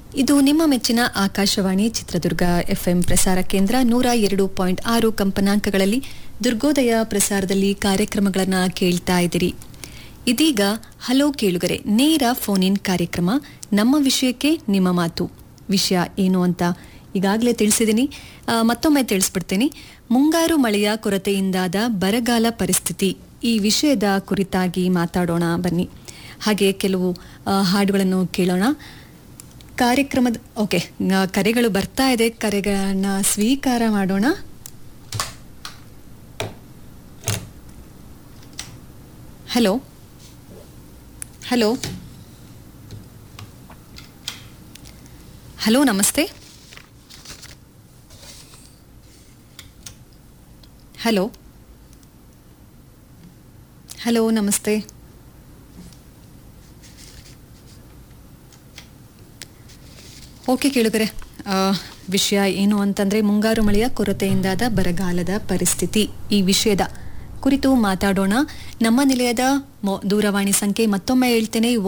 ಇದು ನಿಮ್ಮ ಮೆಚ್ಚಿನ ಆಕಾಶವಾಣಿ ಚಿತ್ರದುರ್ಗ ಎಫ್ಎಂ ಪ್ರಸಾರ ಕೇಂದ್ರ ನೂರ ಎರಡು ಪಾಯಿಂಟ್ ಆರು ಕಂಪನಾಂಕಗಳಲ್ಲಿ ದುರ್ಗೋದಯ ಪ್ರಸಾರದಲ್ಲಿ ಕಾರ್ಯಕ್ರಮಗಳನ್ನು ಕೇಳ್ತಾ ಇದ್ದೀರಿ ಇದೀಗ ಹಲೋ ಕೇಳುಗರೆ ನೇರ ಫೋನ್ ಇನ್ ಕಾರ್ಯಕ್ರಮ ನಮ್ಮ ವಿಷಯಕ್ಕೆ ನಿಮ್ಮ ಮಾತು ವಿಷಯ ಏನು ಅಂತ ಈಗಾಗಲೇ ತಿಳಿಸಿದ್ದೀನಿ ಆ, ಮತ್ತೊಮ್ಮೆ ತಿಳಿಸ್ಬಿಡ್ತೀನಿ ಮುಂಗಾರು ಮಳೆಯ ಕೊರತೆಯಿಂದಾದ ಬರಗಾಲ ಪರಿಸ್ಥಿತಿ ಈ ವಿಷಯದ ಕುರಿತಾಗಿ ಮಾತಾಡೋಣ ಬನ್ನಿ ಹಾಗೆ ಕೆಲವು ಆ, ಹಾಡುಗಳನ್ನು ಕೇಳೋಣ ಕಾರ್ಯಕ್ರಮದ ಓಕೆ ನ- ಕರೆಗಳು ಬರ್ತಾ ಇದೆ ಕರೆಗಳನ್ನ ಸ್ವೀಕಾರ ಮಾಡೋಣ ಹಲೋ ಹಲೋ ಹಲೋ ನಮಸ್ತೆ ಹಲೋ ಹಲೋ ನಮಸ್ತೆ ಓಕೆ ಕೇಳುಗರೆ ಆ, ವಿಷಯ ಏನು ಅಂತಂದ್ರೆ ಮುಂಗಾರು ಮಳೆಯ ಕೊರತೆಯಿಂದಾದ ಬರಗಾಲದ ಪರಿಸ್ಥಿತಿ ಈ ವಿಷಯದ ಕುರಿತು ಮಾತಾಡೋಣ ನಮ್ಮ ನಿಲಯದ ಮೊ- ದೂರವಾಣಿ ಸಂಖ್ಯೆ ಮತ್ತೊಮ್ಮೆ ಹೇಳ್ತೇನೆ